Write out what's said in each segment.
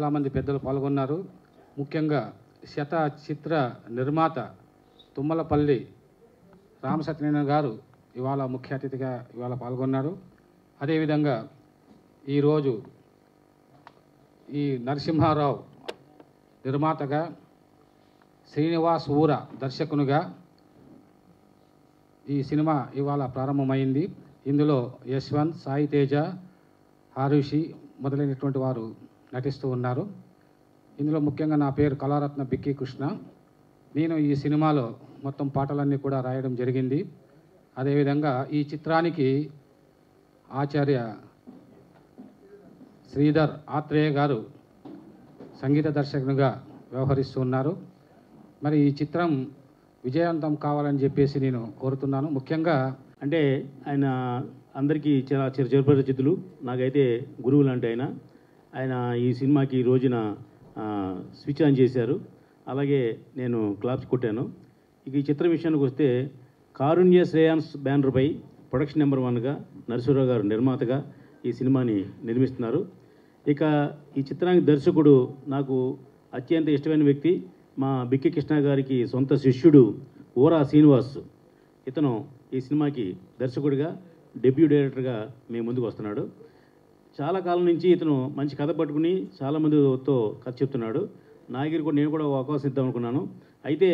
చాలామంది పెద్దలు పాల్గొన్నారు ముఖ్యంగా శత చిత్ర నిర్మాత తుమ్మలపల్లి రామసత్యనారాయణ గారు ఇవాళ ముఖ్య అతిథిగా ఇవాళ పాల్గొన్నారు అదేవిధంగా ఈరోజు ఈ నరసింహారావు నిర్మాతగా శ్రీనివాస్ ఊర దర్శకునిగా ఈ సినిమా ఇవాళ ప్రారంభమైంది ఇందులో యశ్వంత్ సాయి తేజ హారుషి మొదలైనటువంటి వారు నటిస్తూ ఉన్నారు ఇందులో ముఖ్యంగా నా పేరు కళారత్న బిక్కి కృష్ణ నేను ఈ సినిమాలో మొత్తం పాటలన్నీ కూడా రాయడం జరిగింది అదేవిధంగా ఈ చిత్రానికి ఆచార్య శ్రీధర్ ఆత్రేయ గారు సంగీత దర్శకునిగా వ్యవహరిస్తూ ఉన్నారు మరి ఈ చిత్రం విజయవంతం కావాలని చెప్పేసి నేను కోరుతున్నాను ముఖ్యంగా అంటే ఆయన అందరికీ చాలా చిర చిరపరిచితులు నాకైతే గురువు లాంటి ఆయన ఆయన ఈ సినిమాకి ఈ రోజున ఆ, స్విచ్ ఆన్ చేశారు అలాగే నేను క్లాప్స్ కొట్టాను ఇక ఈ చిత్రం విషయానికి వస్తే కారుణ్య శ్రేయాన్స్ బ్యానర్పై ప్రొడక్షన్ నెంబర్ వన్గా నరసింహరావు గారు నిర్మాతగా ఈ సినిమాని నిర్మిస్తున్నారు ఇక ఈ చిత్రానికి దర్శకుడు నాకు అత్యంత ఇష్టమైన వ్యక్తి మా బిక్కి కృష్ణ గారికి సొంత శిష్యుడు ఓరా శ్రీనివాస్ ఇతను ఈ సినిమాకి దర్శకుడిగా డెబ్యూ డైరెక్టర్గా మీ ముందుకు వస్తున్నాడు చాలా కాలం నుంచి ఇతను మంచి కథ పట్టుకుని చాలామందితో కథ చెప్తున్నాడు నా దగ్గర కూడా నేను కూడా ఒక అవకాశం ఇద్దాం అనుకున్నాను అయితే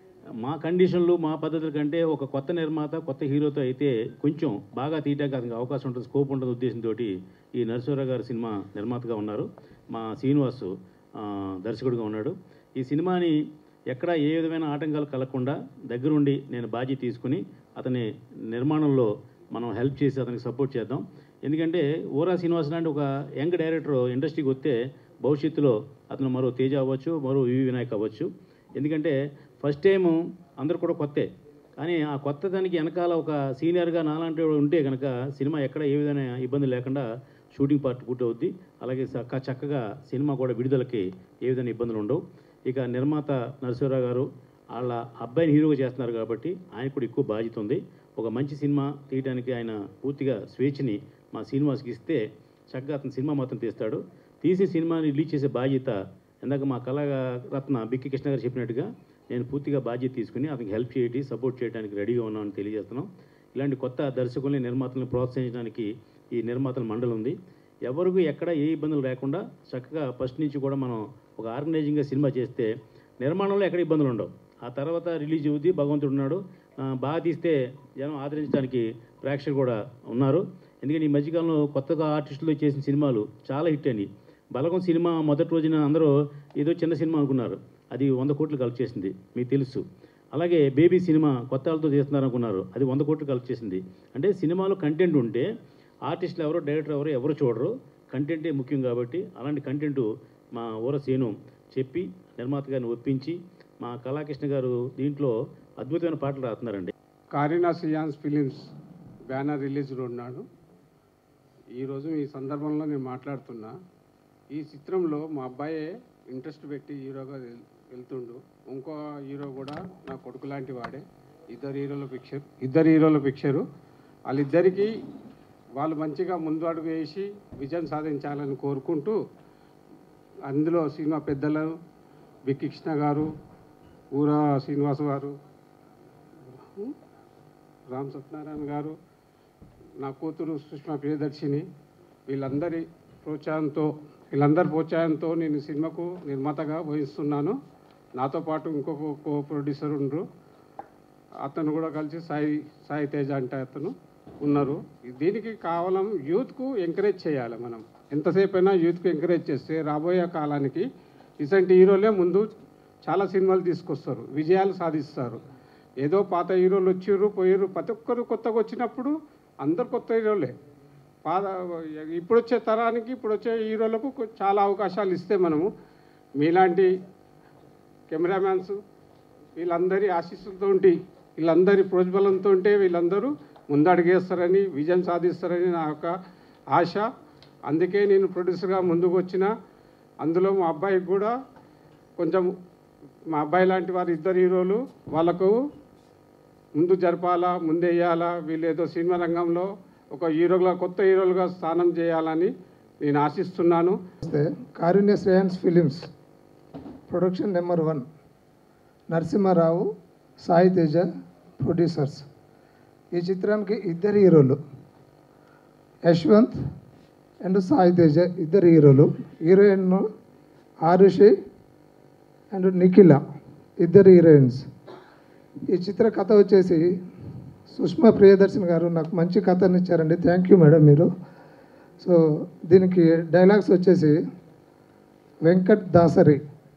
మా కండిషన్లు మా పద్ధతుల కంటే ఒక కొత్త నిర్మాత కొత్త హీరోతో అయితే కొంచెం బాగా తీయడానికి అతనికి అవకాశం ఉంటుంది స్కోప్ ఉంటుంది ఉద్దేశంతో ఈ నరసింహరావు గారి సినిమా నిర్మాతగా ఉన్నారు మా శ్రీనివాసు ఆ, దర్శకుడిగా ఉన్నాడు ఈ సినిమాని ఎక్కడ ఏ విధమైన ఆటంకాలు కలగకుండా దగ్గరుండి నేను బాధ్యత తీసుకుని అతని నిర్మాణంలో మనం హెల్ప్ చేసి అతనికి సపోర్ట్ చేద్దాం ఎందుకంటే ఓరా శ్రీనివాస్ లాంటి ఒక యంగ్ డైరెక్టర్ ఇండస్ట్రీకి వస్తే భవిష్యత్తులో అతను మరో తేజ అవ్వచ్చు మరో వివి వినాయక్ అవ్వచ్చు ఎందుకంటే ఫస్ట్ టైం అందరు కూడా కొత్తే కానీ ఆ కొత్త దానికి వెనకాల ఒక సీనియర్గా నాలాంటి వాడు ఉంటే కనుక సినిమా ఎక్కడ ఏ విధమైన ఇబ్బంది లేకుండా షూటింగ్ పార్ట్ పూర్తవుద్ది అలాగే చక్క చక్కగా సినిమా కూడా విడుదలకి ఏ విధమైన ఇబ్బందులు ఉండవు ఇక నిర్మాత నరసింహరావు గారు వాళ్ళ అబ్బాయిని హీరోగా చేస్తున్నారు కాబట్టి ఆయన కూడా ఎక్కువ బాధ్యత ఉంది ఒక మంచి సినిమా తీయడానికి ఆయన పూర్తిగా స్వేచ్ఛని మా శ్రీనివాస్కి ఇస్తే చక్కగా అతను సినిమా మాత్రం తీస్తాడు తీసి సినిమాని రిలీజ్ చేసే బాధ్యత ఇందాక మా కళారత్న బిక్కి కృష్ణ గారు చెప్పినట్టుగా నేను పూర్తిగా బాధ్యత తీసుకుని అతనికి హెల్ప్ చేయటి సపోర్ట్ చేయడానికి రెడీగా ఉన్నామని తెలియజేస్తున్నాం ఇలాంటి కొత్త దర్శకుల్ని నిర్మాతలను ప్రోత్సహించడానికి ఈ నిర్మాతల మండలి ఉంది ఎవరికి ఎక్కడ ఏ ఇబ్బందులు లేకుండా చక్కగా ఫస్ట్ నుంచి కూడా మనం ఒక ఆర్గనైజింగ్గా సినిమా చేస్తే నిర్మాణంలో ఎక్కడ ఇబ్బందులు ఉండవు ఆ తర్వాత రిలీజ్ అవుద్ది భగవంతుడు ఉన్నాడు ఆ, బాగా తీస్తే జనం ఆదరించడానికి ప్రేక్షకులు కూడా ఉన్నారు ఎందుకంటే ఈ మధ్యకాలంలో కొత్తగా ఆర్టిస్టులు చేసిన సినిమాలు చాలా హిట్ అని బలగం సినిమా మొదటి రోజున అందరూ ఏదో చిన్న సినిమా అనుకున్నారు అది వంద కోట్లు కలెక్ట్ చేసింది మీకు తెలుసు అలాగే బేబీ సినిమా కొత్త వాళ్ళతో చేస్తున్నారు అనుకున్నారు అది వంద కోట్లు కలెక్ట్ చేసింది అంటే సినిమాలో కంటెంట్ ఉంటే ఆర్టిస్టులు ఎవరో డైరెక్టర్ ఎవరో ఎవరు చూడరు కంటెంటే ముఖ్యం కాబట్టి అలాంటి కంటెంట్ మా ఊర సేను చెప్పి నిర్మాత గారిని ఒప్పించి మా కళాకృష్ణ గారు దీంట్లో అద్భుతమైన పాటలు రాస్తున్నారండి కారీనా సియాన్స్ ఫిలిమ్స్ బ్యానర్ రిలీజ్లో ఉన్నాడు ఈరోజు ఈ సందర్భంలో నేను మాట్లాడుతున్నా ఈ చిత్రంలో మా అబ్బాయే ఇంట్రెస్ట్ పెట్టి హీరోగా వెల్- వెళ్తుండు ఇంకో హీరో కూడా నా కొడుకు లాంటి వాడే ఇద్దరు హీరోల పిక్చర్ ఇద్దరు హీరోల పిక్చరు వాళ్ళిద్దరికీ వాళ్ళు మంచిగా ముందు అడుగు వేసి విజయం సాధించాలని కోరుకుంటూ అందులో సినిమా పెద్దలు బిక్కి కృష్ణ గారు ఊరా శ్రీనివాస్ గారు రామ్ సత్యనారాయణ గారు నా కూతురు సుష్మా ప్రియదర్శిని వీళ్ళందరి ప్రోత్సాహంతో వీళ్ళందరి ప్రోత్సాహంతో నేను సినిమాకు నిర్మాతగా వహిస్తున్నాను నాతో పాటు ఇంకొక కో ప్రొడ్యూసర్ ఉండరు అతను కూడా కలిసి సాయి సాయి తేజ అంటే అతను ఉన్నారు దీనికి కావాలం యూత్కు ఎంకరేజ్ చేయాలి మనం ఎంతసేపు అయినా యూత్కు ఎంకరేజ్ చేస్తే రాబోయే కాలానికి ఇసంటి హీరోలే ముందు చాలా సినిమాలు తీసుకొస్తారు విజయాలు సాధిస్తారు ఏదో పాత హీరోలు వచ్చిర్రు పోయిర్రు ప్రతి ఒక్కరు కొత్తగా వచ్చినప్పుడు అందరు కొత్త హీరోలే పాత ఇప్పుడు వచ్చే తరానికి ఇప్పుడు వచ్చే హీరోలకు కొ- చాలా అవకాశాలు ఇస్తే మనము మీలాంటి కెమెరామ్యాన్స్ వీళ్ళందరి ఆశీస్సులతో వీళ్ళందరి ప్రోజ్బలంతో వీళ్ళందరూ ముందడుగేస్తారని విజయం సాధిస్తారని నా యొక్క ఆశ అందుకే నేను ప్రొడ్యూసర్గా ముందుకు వచ్చిన అందులో మా అబ్బాయికి కూడా కొంచెం మా అబ్బాయి లాంటి వారు ఇద్దరు హీరోలు వాళ్ళకు ముందు జరపాలా ముందేయాలా వీళ్ళు ఏదో సినిమా రంగంలో ఒక హీరోగా కొత్త హీరోలుగా స్థానం చేయాలని నేను ఆశిస్తున్నాను నమస్తే Karunya Shreyans films production number one Narasimha Rao Sai Teja producers ఈ చిత్రానికి ఇద్దరు హీరోలు యశ్వంత్ అండ్ సాయి తేజ ఇద్దరు హీరోలు హీరోయిన్ ఆరుషి అండ్ నిఖిల ఇద్దరు హీరోయిన్స్ ఈ చిత్ర కథ వచ్చేసి సుష్మా ప్రియదర్శన్ గారు నాకు మంచి కథని ఇచ్చారండి థ్యాంక్ యూ మేడం మీరు సో దీనికి డైలాగ్స్ వచ్చేసి వెంకట్ దాసరి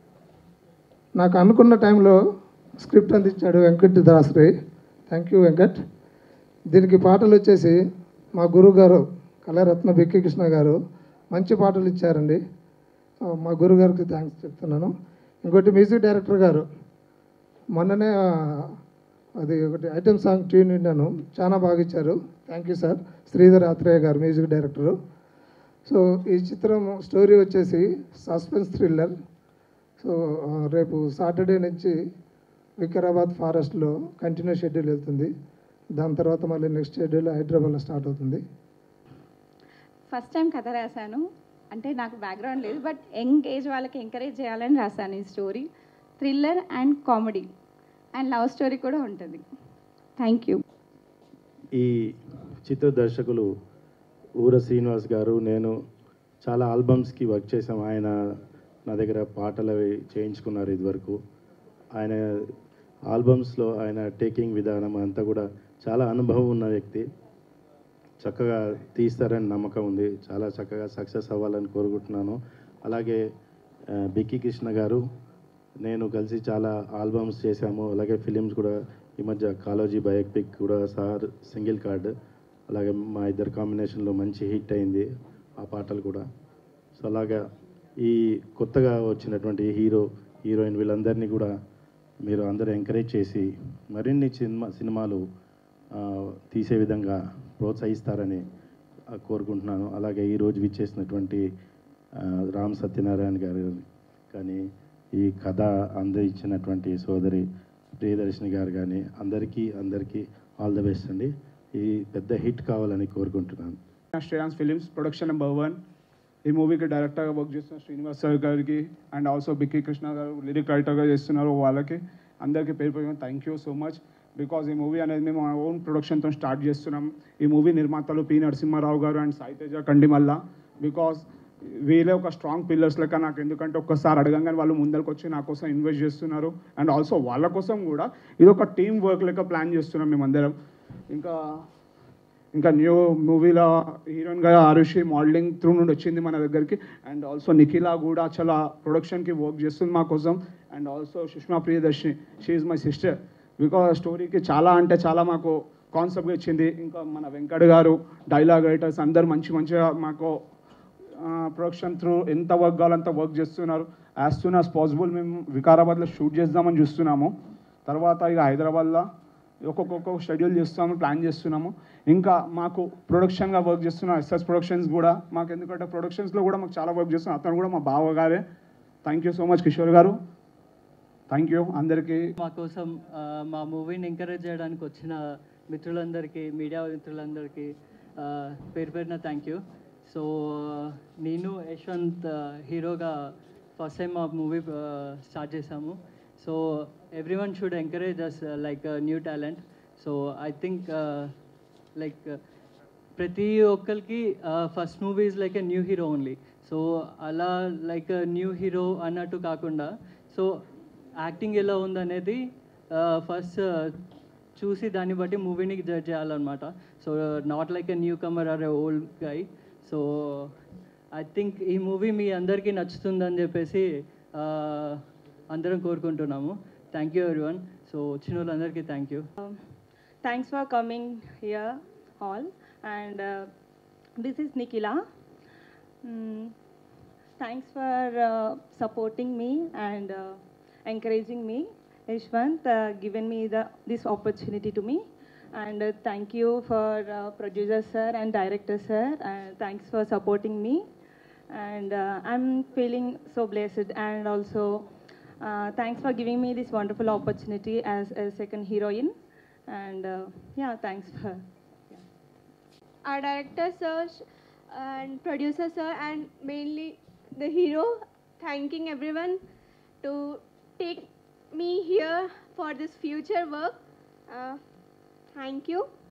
నాకు అనుకున్న టైంలో స్క్రిప్ట్ అందించాడు వెంకట్ దాసరి థ్యాంక్ యూ వెంకట్ దీనికి పాటలు వచ్చేసి మా గురువు గారు కళారత్న బిక్కి కృష్ణ గారు మంచి పాటలు ఇచ్చారండి ఆ, మా గురువు గారికి థ్యాంక్స్ చెప్తున్నాను ఇంకోటి మ్యూజిక్ డైరెక్టర్ గారు మొన్ననే ఆ, అది ఒకటి ఐటమ్ సాంగ్ ట్యూన్ విన్నాను చాలా బాగా ఇచ్చారు thank you sir Sridhar Athreya గారు మ్యూజిక్ డైరెక్టరు సో ఈ చిత్రం స్టోరీ వచ్చేసి సస్పెన్స్ థ్రిల్లర్ సో ఆ, రేపు సాటర్డే నుంచి వికారాబాద్ ఫారెస్ట్లో కంటిన్యూ షెడ్యూల్ వెళ్తుంది దాని తర్వాత మళ్ళీ నెక్స్ట్ షెడ్యూల్ హైదరాబాద్లో స్టార్ట్ అవుతుంది ఫస్ట్ టైం కథ రాశాను అంటే నాకు బ్యాక్గ్రౌండ్ లేదు బట్ యంగ్ ఏజ్ వాళ్ళకి ఎంకరేజ్ చేయాలని రాశాను ఈ story thriller and comedy and love story కూడా ఉంటుంది థ్యాంక్ యూ ఈ చిత్ర దర్శకులు ఊర శ్రీనివాస్ గారు నేను చాలా ఆల్బమ్స్కి వర్క్ చేసాం ఆయన నా దగ్గర పాటలు అవి చేయించుకున్నారు ఇదివరకు ఆయన ఆల్బమ్స్లో ఆయన టేకింగ్ విధానం అంతా కూడా చాలా అనుభవం ఉన్న వ్యక్తి చక్కగా తీస్తారని నమ్మకం ఉంది చాలా చక్కగా సక్సెస్ అవ్వాలని కోరుకుంటున్నాను అలాగే ఆ, బిక్కీ కృష్ణ గారు నేను కలిసి చాలా ఆల్బమ్స్ చేశాము అలాగే ఫిలిమ్స్ కూడా ఈ మధ్య కాలోజీ బయోపిక్ కూడా సార్ సింగిల్ కార్డ్ అలాగే మా ఇద్దరు కాంబినేషన్లో మంచి హిట్ అయింది ఆ పాటలు కూడా సో అలాగా ఈ కొత్తగా వచ్చినటువంటి హీరో హీరోయిన్ వీళ్ళందరినీ కూడా మీరు అందరూ ఎంకరేజ్ చేసి మరిన్ని సినిమా సినిమాలు ఆ, తీసే విధంగా ప్రోత్సహిస్తారని ఆ, కోరుకుంటున్నాను అలాగే ఈరోజు విచ్చేసినటువంటి ఆ, రామ్ సత్యనారాయణ గారు కానీ ఈ కథ అందించినటువంటి సోదరి ప్రియదర్శిని గారు కానీ అందరికీ అందరికీ ఆల్ ద బెస్ట్ అండి ఈ పెద్ద హిట్ కావాలని కోరుకుంటున్నాను Shreyans films production number one ఈ మూవీకి డైరెక్టర్గా వర్క్ చేస్తున్న శ్రీనివాస్ సార్ గారికి అండ్ ఆల్సో బిక్కీ కృష్ణ గారు లిరిక్ రైటర్గా చేస్తున్నారు వాళ్ళకి అందరికీ పేరు పేరు thank you so much because ఈ మూవీ అనేది మేము మా ఓన్ ప్రొడక్షన్తో స్టార్ట్ చేస్తున్నాం ఈ మూవీ నిర్మాతలు పి నరసింహారావు గారు అండ్ సాయి తేజ కండిమల్ల బికాజ్ వీళ్ళే ఒక స్ట్రాంగ్ పిల్లర్స్ లెక్క నాకు ఎందుకంటే ఒక్కసారి అడగంగానే వాళ్ళు ముందరకు వచ్చి నా కోసం ఇన్వెస్ట్ చేస్తున్నారు అండ్ ఆల్సో వాళ్ళ కోసం కూడా ఇది ఒక టీం వర్క్ లెక్క ప్లాన్ చేస్తున్నాం మేమందరం ఇంకా ఇంకా న్యూ మూవీలో హీరోయిన్గా ఆరుషి మోడలింగ్ త్రూ నుండి వచ్చింది మన దగ్గరికి అండ్ ఆల్సో నిఖిల కూడా చాలా ప్రొడక్షన్కి వర్క్ చేస్తుంది మా కోసం and also Sushma Priyadarshini she my sister because స్టోరీకి చాలా అంటే చాలా మాకు కాన్సెప్ట్గా ఇచ్చింది ఇంకా మన వెంకట్ గారు డైలాగ్ రైటర్స్ అందరు మంచి మంచిగా మాకు ప్రొడక్షన్ త్రూ ఎంత వర్క్ కావాలంత వర్క్ చేస్తున్నారు యాజ్ సూన్ యాజ్ పాసిబుల్ మేము వికారాబాద్లో షూట్ చేద్దామని చూస్తున్నాము తర్వాత ఇక హైదరాబాద్లో ఒక్కొక్క షెడ్యూల్ చేస్తాము ప్లాన్ చేస్తున్నాము ఇంకా మాకు ప్రొడక్షన్గా వర్క్ చేస్తున్న ఎస్ఎస్ ప్రొడక్షన్స్ కూడా మాకు ఎందుకంటే ప్రొడక్షన్స్లో కూడా మాకు చాలా వర్క్ చేస్తున్నాం అతను కూడా మా బావగారే thank you so much Kishore గారు థ్యాంక్ యూ అందరికీ మా కోసం ఆ, మా మూవీని ఎంకరేజ్ చేయడానికి వచ్చిన మిత్రులందరికీ మీడియా మిత్రులందరికీ ఆ, పేరు పేరున థ్యాంక్ యూ సో నేను యశ్వంత్ ఆ, హీరోగా ఫస్ట్ టైం మా మూవీ స్టార్ట్ చేశాము so everyone should encourage us like new talent so I think like ప్రతి ఒక్కరికి first movie is like a new hero only so అలా లైక్ న్యూ హీరో అన్నట్టు కాకుండా సో యాక్టింగ్ ఎలా ఉందనేది first చూసి దాన్ని బట్టి మూవీని జడ్జ్ చేయాలన్నమాట so not like a newcomer or a old guy so I think ఈ మూవీ మీ అందరికీ నచ్చుతుందని చెప్పేసి ఆ, అందరం కోరుకుంటున్నాము thank you everyone so వచ్చిన వాళ్ళందరికీ thank you Thanks for coming here all. And uh, this is Nikila. Mm, thanks for uh, supporting me and uh, encouraging me. Ishwant uh, given me the this opportunity to me. And uh, thank you for uh, producer sir and director sir. Uh, thanks for supporting me. And uh, I'm feeling so blessed. And also, uh, thanks for giving me this wonderful opportunity as a second heroine. And uh, yeah, thanks for. our director sir and producer sir and mainly the hero thanking everyone to take me here for this future work. Uh, thank you.